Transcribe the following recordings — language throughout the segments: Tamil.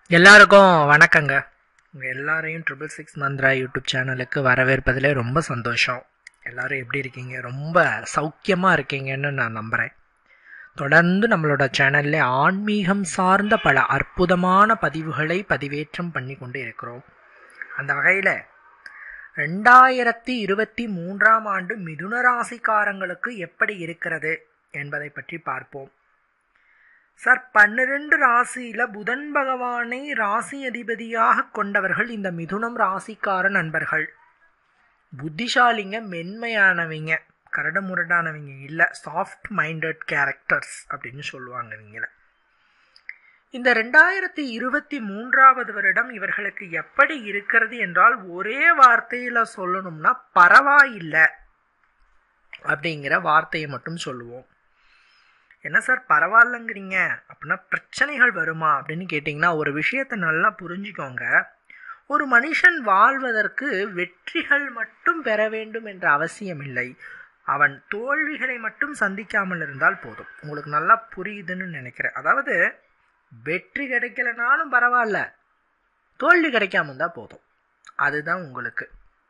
எல்லாருக்கும் வணக்கங்க உங்கள் எல்லாரையும் ட்ரிபிள் சிக்ஸ் மந்த்ரா யூடியூப் சேனலுக்கு வரவேற்பதில் ரொம்ப சந்தோஷம் எல்லாரும் எப்படி இருக்கீங்க ரொம்ப சௌக்கியமாக இருக்கீங்கன்னு நான் நம்புகிறேன் தொடர்ந்து நம்மளோட சேனலில் ஆன்மீகம் சார்ந்த பல அற்புதமான பதிவுகளை பதிவேற்றம் பண்ணி கொண்டு இருக்கிறோம் அந்த வகையில் ரெண்டாயிரத்தி இருபத்தி மூன்றாம் ஆண்டு மிதுன ராசிக்காரங்களுக்கு எப்படி இருக்கிறது என்பதை பற்றி பார்ப்போம் சார் பன்னிரண்டு ராசியில புதன் பகவானை ராசி அதிபதியாக கொண்டவர்கள் இந்த மிதுனம் ராசிக்கார நண்பர்கள் புத்திசாலிங்க மென்மையானவங்க கரடுமுரடானவங்க இல்லை சாஃப்ட் மைண்டட் கேரக்டர்ஸ் அப்படின்னு சொல்லுவாங்க இவங்கள இந்த ரெண்டாயிரத்தி இருபத்தி மூன்றாவது வருடம் இவர்களுக்கு எப்படி இருக்கிறது என்றால் ஒரே வார்த்தையில சொல்லணும்னா பரவாயில்லை அப்படிங்கிற வார்த்தையை மட்டும் சொல்லுவோம் என்ன சார் பரவாயில்லங்கிறீங்க அப்படின்னா பிரச்சனைகள் வருமா அப்படின்னு கேட்டிங்கன்னா ஒரு விஷயத்தை நல்லா புரிஞ்சுக்கோங்க ஒரு மனுஷன் வாழ்வதற்கு வெற்றிகள் மட்டும் பெற வேண்டும் என்ற அவசியம் இல்லை அவன் தோல்விகளை மட்டும் சந்திக்காமல் இருந்தால் போதும் உங்களுக்கு நல்லா புரியுதுன்னு நினைக்கிறேன் அதாவது வெற்றி கிடைக்கலனாலும் பரவாயில்ல தோல்வி கிடைக்காம இருந்தால் போதும் அதுதான் உங்களுக்கு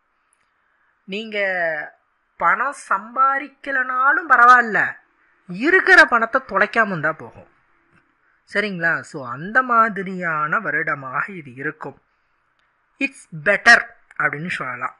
நீங்கள் பணம் சம்பாதிக்கலனாலும் பரவாயில்ல இருக்கிற பணத்தை தொலைக்காம இருந்தால் போகும் சரிங்களா ஸோ அந்த மாதிரியான வருடமாக இது இருக்கும் இட்ஸ் பெட்டர் அப்படின்னு சொல்லலாம்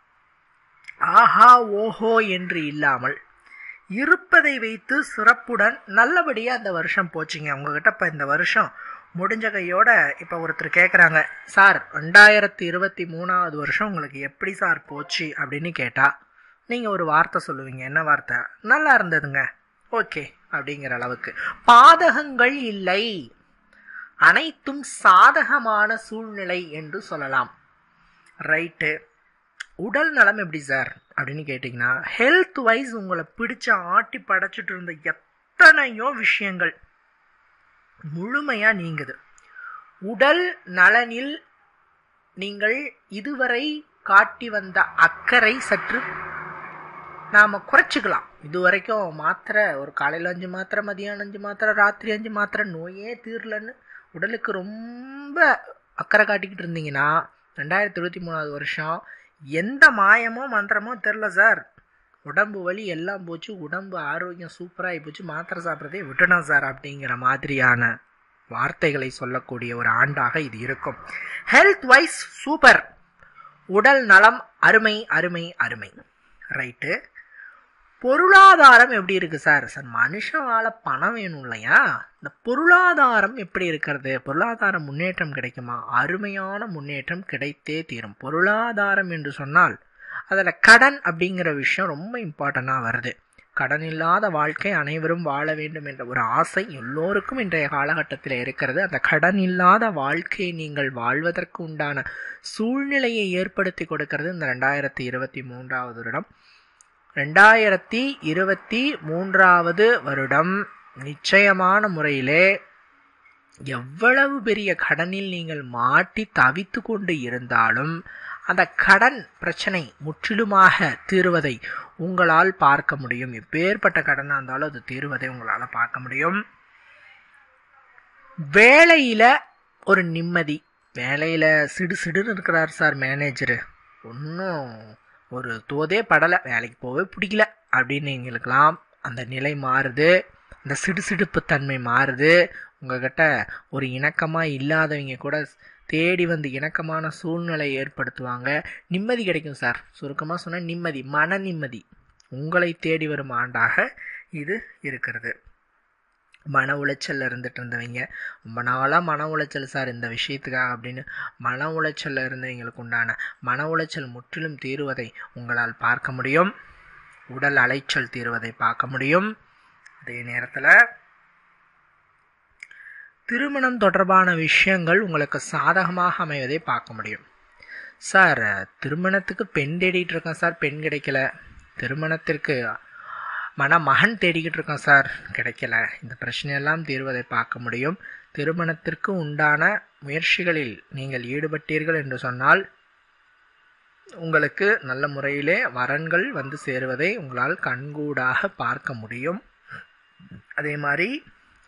ஆஹா ஓஹோ என்று இல்லாமல் இருப்பதை வைத்து சிறப்புடன் நல்லபடியாக அந்த வருஷம் போச்சுங்க உங்ககிட்ட இப்போ இந்த வருஷம் முடிஞ்ச கையோட இப்போ ஒருத்தர் கேட்குறாங்க சார் ரெண்டாயிரத்தி இருபத்தி மூணாவது வருஷம் உங்களுக்கு எப்படி சார் போச்சு அப்படின்னு கேட்டால் நீங்கள் ஒரு வார்த்தை சொல்லுவீங்க என்ன வார்த்தை நல்லா இருந்ததுங்க ஓகே அப்படிங்கிற அளவுக்கு பாதகங்கள் இல்லை அனைத்தும் சாதகமான சூழ்நிலை என்று சொல்லலாம் ரைட்டு உடல் நலம் எப்படி சார் அப்படின்னு கேட்டிங்கன்னா ஹெல்த் வைஸ் உங்களை பிடிச்ச ஆட்டி படைச்சிட்டு இருந்த எத்தனையோ விஷயங்கள் முழுமையாக நீங்குது உடல் நலனில் நீங்கள் இதுவரை காட்டி வந்த அக்கறை சற்று நாம் குறைச்சிக்கலாம் இது வரைக்கும் மாத்திரை ஒரு காலையில் அஞ்சு மாத்திரை மதியானம் அஞ்சு மாத்திரை ராத்திரி அஞ்சு மாத்திரை நோயே தீரலன்னு உடலுக்கு ரொம்ப அக்கறை காட்டிக்கிட்டு இருந்தீங்கன்னா ரெண்டாயிரத்தி இருபத்தி மூணாவது வருஷம் எந்த மாயமோ மந்திரமோ தெரில சார் உடம்பு வலி எல்லாம் போச்சு உடம்பு ஆரோக்கியம் சூப்பராகி போச்சு மாத்திரை சாப்பிட்றதே விட்டணும் சார் அப்படிங்கிற மாதிரியான வார்த்தைகளை சொல்லக்கூடிய ஒரு ஆண்டாக இது இருக்கும் ஹெல்த் வைஸ் சூப்பர் உடல் நலம் அருமை அருமை அருமை ரைட்டு பொருளாதாரம் எப்படி இருக்கு சார் சார் மனுஷன் வாழ பணம் வேணும் இல்லையா இந்த பொருளாதாரம் எப்படி இருக்கிறது பொருளாதார முன்னேற்றம் கிடைக்குமா அருமையான முன்னேற்றம் கிடைத்தே தீரும் பொருளாதாரம் என்று சொன்னால் அதில் கடன் அப்படிங்கிற விஷயம் ரொம்ப இம்பார்ட்டண்ட்டாக வருது கடன் இல்லாத வாழ்க்கை அனைவரும் வாழ வேண்டும் என்ற ஒரு ஆசை எல்லோருக்கும் இன்றைய காலகட்டத்தில் இருக்கிறது அந்த கடன் இல்லாத வாழ்க்கையை நீங்கள் வாழ்வதற்கு உண்டான சூழ்நிலையை ஏற்படுத்தி கொடுக்கிறது இந்த ரெண்டாயிரத்தி இருபத்தி மூன்றாவது வருடம் ரெண்டாயிரத்தி இருபத்தி மூன்றாவது வருடம் நிச்சயமான முறையிலே எவ்வளவு பெரிய கடனில் நீங்கள் மாட்டி தவித்து கொண்டு இருந்தாலும் அந்த கடன் பிரச்சனை முற்றிலுமாக தீர்வதை உங்களால் பார்க்க முடியும் எப்பேற்பட்ட கடனாக இருந்தாலும் அது தீர்வதை உங்களால் பார்க்க முடியும் வேலையில் ஒரு நிம்மதி வேலையில் சிடு சிடுன்னு இருக்கிறார் சார் மேனேஜரு ஒன்றும் ஒரு தோதே படலை வேலைக்கு போகவே பிடிக்கல அப்படின்னு எங்களுக்கெல்லாம் அந்த நிலை மாறுது அந்த சிடுசிடுப்பு தன்மை மாறுது உங்ககிட்ட ஒரு இணக்கமாக இல்லாதவங்க கூட தேடி வந்து இணக்கமான சூழ்நிலை ஏற்படுத்துவாங்க நிம்மதி கிடைக்கும் சார் சுருக்கமாக சொன்னால் நிம்மதி மன நிம்மதி உங்களை தேடி வரும் ஆண்டாக இது இருக்கிறது மன உளைச்சலில் இருந்துட்டு இருந்தவங்க ரொம்ப நாளாக மன உளைச்சல் சார் இந்த விஷயத்துக்காக அப்படின்னு மன உளைச்சலில் இருந்தவங்களுக்கு உண்டான மன உளைச்சல் முற்றிலும் தீருவதை உங்களால் பார்க்க முடியும் உடல் அலைச்சல் தீருவதை பார்க்க முடியும் அதே நேரத்தில் திருமணம் தொடர்பான விஷயங்கள் உங்களுக்கு சாதகமாக அமைவதை பார்க்க முடியும் சார் திருமணத்துக்கு பெண் தேடிட்டு இருக்கேன் சார் பெண் கிடைக்கல திருமணத்திற்கு மன மகன் தேடிக்கிட்டு இருக்கோம் சார் கிடைக்கல இந்த பிரச்சனையெல்லாம் தீர்வதை பார்க்க முடியும் திருமணத்திற்கு உண்டான முயற்சிகளில் நீங்கள் ஈடுபட்டீர்கள் என்று சொன்னால் உங்களுக்கு நல்ல முறையிலே வரன்கள் வந்து சேருவதை உங்களால் கண்கூடாக பார்க்க முடியும் அதே மாதிரி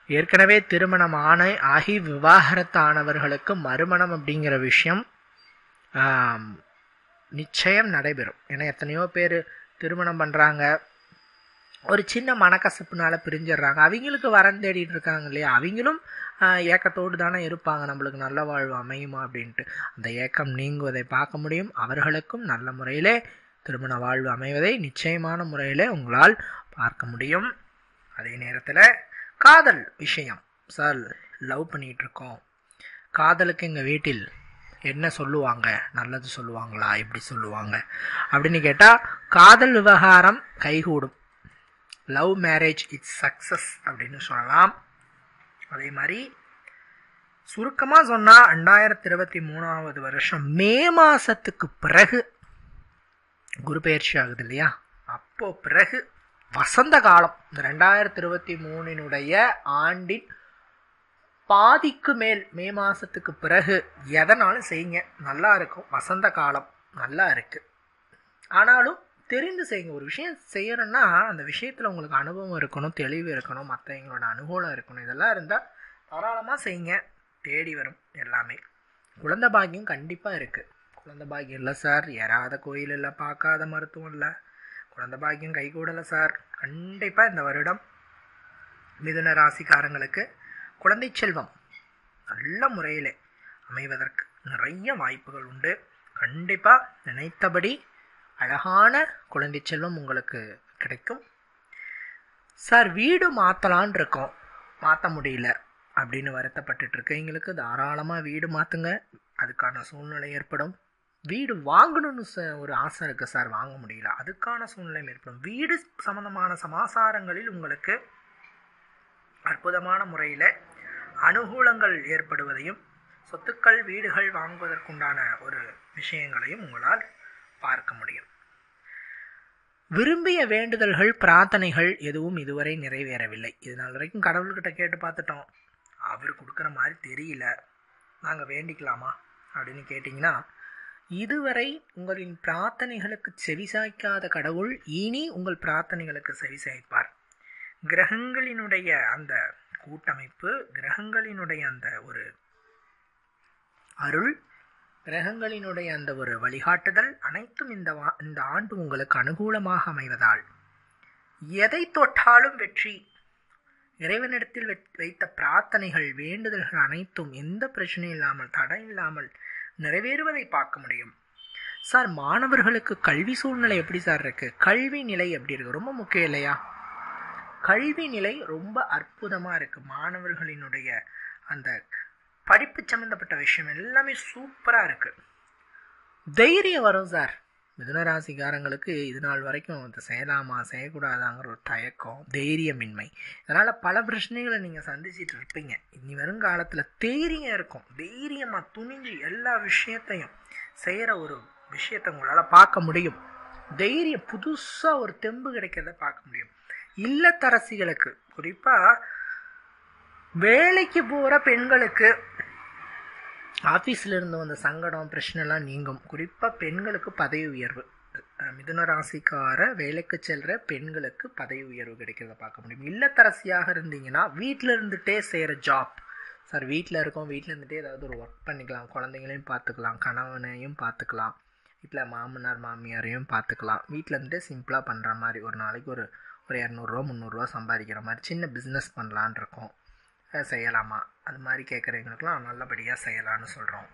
ஏற்கனவே திருமணம் ஆன ஆகி விவாகரத்து ஆனவர்களுக்கு மறுமணம் அப்படிங்கிற விஷயம் ஆம், நிச்சயம் நடைபெறும் ஏன்னா எத்தனையோ பேர் திருமணம் பண்ணுறாங்க ஒரு சின்ன மனக்கசப்புனால பிரிஞ்சிடுறாங்க அவங்களுக்கு வரன் தேடிட்டு இருக்காங்க இல்லையா அவங்களும் ஆஹ், ஏக்கத்தோடு தானே இருப்பாங்க நம்மளுக்கு நல்ல வாழ்வு அமையுமா அப்படின்ட்டு அந்த ஏக்கம் நீங்குவதை பார்க்க முடியும் அவர்களுக்கும் நல்ல முறையிலே திருமண வாழ்வு அமைவதை நிச்சயமான முறையில் உங்களால் பார்க்க முடியும் அதே நேரத்தில் காதல் விஷயம் சார் லவ் பண்ணிகிட்டு இருக்கோம் காதலுக்கு எங்கள் வீட்டில் என்ன சொல்லுவாங்க நல்லது சொல்லுவாங்களா எப்படி சொல்லுவாங்க அப்படின்னு கேட்டால் காதல் விவகாரம் கைகூடும் லவ் மேரேஜ் இட்ஸ் சக்ஸஸ் அப்படின்னு சொல்லலாம் அதே மாதிரி சுருக்கமாக சொன்னால் ரெண்டாயிரத்தி இருபத்தி மூணாவது வருஷம் மே மாதத்துக்கு பிறகு குரு பயிற்சி ஆகுது இல்லையா அப்போ பிறகு வசந்த காலம் இந்த ரெண்டாயிரத்தி இருபத்தி மூணினுடைய ஆண்டின் பாதிக்கு மேல் மே மாதத்துக்கு பிறகு எதனாலும் செய்யுங்க நல்லா இருக்கும் வசந்த காலம் நல்லா இருக்கு ஆனாலும் தெரிந்து செய்யுங்க ஒரு விஷயம் செய்யணும்னா அந்த விஷயத்தில் உங்களுக்கு அனுபவம் இருக்கணும் தெளிவு இருக்கணும் மற்றவங்களோட அனுகூலம் இருக்கணும் இதெல்லாம் இருந்தால் தாராளமாக செய்யுங்க தேடி வரும் எல்லாமே குழந்தை பாக்கியம் கண்டிப்பாக இருக்குது குழந்தை பாக்கியம் இல்லை சார் ஏறாத கோயில் இல்லை பார்க்காத மருத்துவம் இல்லை குழந்தை பாக்கியம் கைகூடலை சார் கண்டிப்பாக இந்த வருடம் மிதுன ராசிக்காரங்களுக்கு குழந்தை செல்வம் நல்ல முறையில் அமைவதற்கு நிறைய வாய்ப்புகள் உண்டு கண்டிப்பாக நினைத்தபடி அழகான குழந்தை செல்வம் உங்களுக்கு கிடைக்கும் சார் வீடு மாற்றலான் இருக்கோம் மாற்ற முடியல அப்படின்னு வருத்தப்பட்டுட்டு இருக்கீங்களுக்கு தாராளமாக வீடு மாற்றுங்க அதுக்கான சூழ்நிலை ஏற்படும் வீடு வாங்கணும்னு ச- ஒரு ஆசை இருக்குது சார் வாங்க முடியல அதுக்கான சூழ்நிலை ஏற்படும் வீடு சம்பந்தமான சமாசாரங்களில் உங்களுக்கு அற்புதமான முறையில் அனுகூலங்கள் ஏற்படுவதையும் சொத்துக்கள் வீடுகள் வாங்குவதற்குண்டான ஒரு விஷயங்களையும் உங்களால் பார்க்க முடியும் விரும்பிய வேண்டுதல்கள் பிரார்த்தனைகள் எதுவும் இதுவரை நிறைவேறவில்லை இது நாள் வரைக்கும் கடவுள்கிட்ட கேட்டு பார்த்துட்டோம் அவர் கொடுக்குற மாதிரி தெரியல நாங்கள் வேண்டிக்கலாமா அப்படின்னு கேட்டிங்கன்னா இதுவரை உங்களின் பிரார்த்தனைகளுக்கு செவிசாய்க்காத கடவுள் இனி உங்கள் பிரார்த்தனைகளுக்கு செவிசாய்ப்பார் கிரகங்களினுடைய அந்த கூட்டமைப்பு கிரகங்களினுடைய அந்த ஒரு அருள் கிரகங்களினுடைய அந்த ஒரு வழிகாட்டுதல் அனைத்தும் இந்த வா- இந்த ஆண்டு உங்களுக்கு அனுகூலமாக அமைவதால் எதை தொட்டாலும் வெற்றி இறைவனிடத்தில் வெ- வைத்த பிரார்த்தனைகள் வேண்டுதல்கள் அனைத்தும் எந்த பிரச்சனையும் இல்லாமல் தடை இல்லாமல் நிறைவேறுவதை பார்க்க முடியும் சார் மாணவர்களுக்கு கல்வி சூழ்நிலை எப்படி சார் இருக்கு கல்வி நிலை எப்படி இருக்கு ரொம்ப முக்கியம் இல்லையா கல்வி நிலை ரொம்ப அற்புதமாக இருக்கு மாணவர்களினுடைய அந்த படிப்பு சம்மந்தப்பட்ட விஷயம் எல்லாமே சூப்பராக இருக்கு தைரியம் வரும் சார் மிதுனராசிக்காரங்களுக்கு இது நாள் வரைக்கும் இது செய்யலாமா செய்யக்கூடாதாங்கிற ஒரு தயக்கம் தைரியமின்மை இதனால் பல பிரச்சனைகளை நீங்கள் சந்திச்சிட்டு இருப்பீங்க இனி வருங்காலத்தில் தைரியம் இருக்கும் தைரியமாக துணிஞ்சு எல்லா விஷயத்தையும் செய்கிற ஒரு விஷயத்தை உங்களால் பார்க்க முடியும் தைரியம் புதுசாக ஒரு தெம்பு கிடைக்கிறத பார்க்க முடியும் இல்லத்தரசிகளுக்கு குறிப்பாக வேலைக்கு போகிற பெண்களுக்கு ஆஃபீஸில் இருந்து வந்த சங்கடம் பிரச்சனைலாம் நீங்கும் குறிப்பாக பெண்களுக்கு பதவி உயர்வு அஹ் மிதுன ராசிக்கார வேலைக்கு செல்கிற பெண்களுக்கு பதவி உயர்வு கிடைக்கிறத பார்க்க முடியும் இல்லத்தரசியாக இருந்தீங்கன்னா வீட்டில் இருந்துகிட்டே செய்கிற ஜாப் சார் வீட்டில் இருக்கோம் வீட்டில் இருந்துகிட்டே ஏதாவது ஒரு ஒர்க் பண்ணிக்கலாம் குழந்தைங்களையும் பார்த்துக்கலாம் கணவனையும் பார்த்துக்கலாம் வீட்டில் மாமனார் மாமியாரையும் பார்த்துக்கலாம் வீட்டில் இருந்துட்டே சிம்பிளாக பண்ணுற மாதிரி ஒரு நாளைக்கு ஒரு ஒரு இரநூறுவா முந்நூறுரூவா சம்பாதிக்கிற மாதிரி சின்ன பிஸ்னஸ் பண்ணலான் இருக்கோம் அஹ் செய்யலாமா அது மாதிரி கேட்குறவங்களுக்குலாம் நல்லபடியாக செய்யலாம்னு சொல்கிறோம்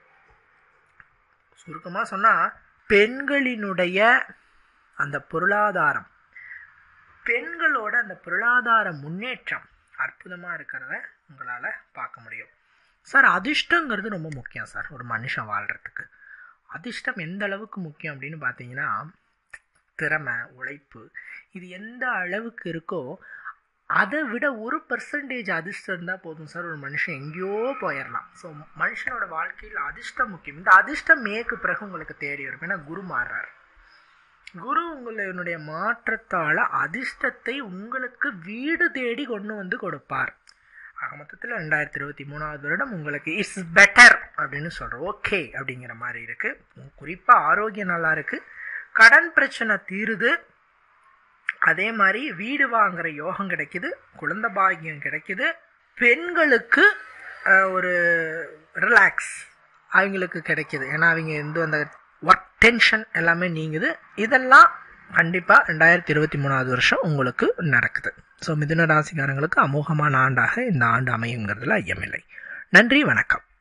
சுருக்கமாக சொன்னால் பெண்களினுடைய அந்த பொருளாதாரம் பெண்களோட அந்த பொருளாதார முன்னேற்றம் அற்புதமாக இருக்கிறத உங்களால் பார்க்க முடியும் சார் அதிர்ஷ்டங்கிறது ரொம்ப முக்கியம் சார் ஒரு மனுஷன் வாழ்கிறதுக்கு அதிர்ஷ்டம் எந்த அளவுக்கு முக்கியம் அப்படின்னு பார்த்தீங்கன்னா திறமை உழைப்பு இது எந்த அளவுக்கு இருக்கோ அதை விட ஒரு பர்சன்டேஜ் அதிர்ஷ்டம் இருந்தால் போதும் சார் ஒரு மனுஷன் எங்கேயோ போயிடலாம் ஸோ மனுஷனோட வாழ்க்கையில் அதிர்ஷ்டம் முக்கியம் இந்த அதிர்ஷ்டம் மேற்கு பிறகு உங்களுக்கு தேடி வரும் ஏன்னா குரு மாறுறார் குரு உங்களுடைய மாற்றத்தால் அதிர்ஷ்டத்தை உங்களுக்கு வீடு தேடி கொண்டு வந்து கொடுப்பார் ஆக மொத்தத்தில் ரெண்டாயிரத்தி இருபத்தி மூணாவது வருடம் உங்களுக்கு இட்ஸ் பெட்டர் அப்படின்னு சொல்கிறோம் ஓகே அப்படிங்கிற மாதிரி இருக்குது குறிப்பாக ஆரோக்கியம் நல்லா இருக்குது கடன் பிரச்சனை தீருது அதே மாதிரி வீடு வாங்குற யோகம் கிடைக்குது குழந்தை பாக்கியம் கிடைக்குது பெண்களுக்கு அஹ், ஒரு ரிலாக்ஸ் அவங்களுக்கு கிடைக்கிது ஏன்னா அவங்க எந்த அந்த ஒர்க் டென்ஷன் எல்லாமே நீங்குது இதெல்லாம் கண்டிப்பாக ரெண்டாயிரத்தி இருபத்தி மூணாவது வருஷம் உங்களுக்கு நடக்குது ஸோ மிதுன ராசிக்காரங்களுக்கு அமோகமான ஆண்டாக இந்த ஆண்டு அமையுங்கிறதுல ஐயமில்லை நன்றி வணக்கம்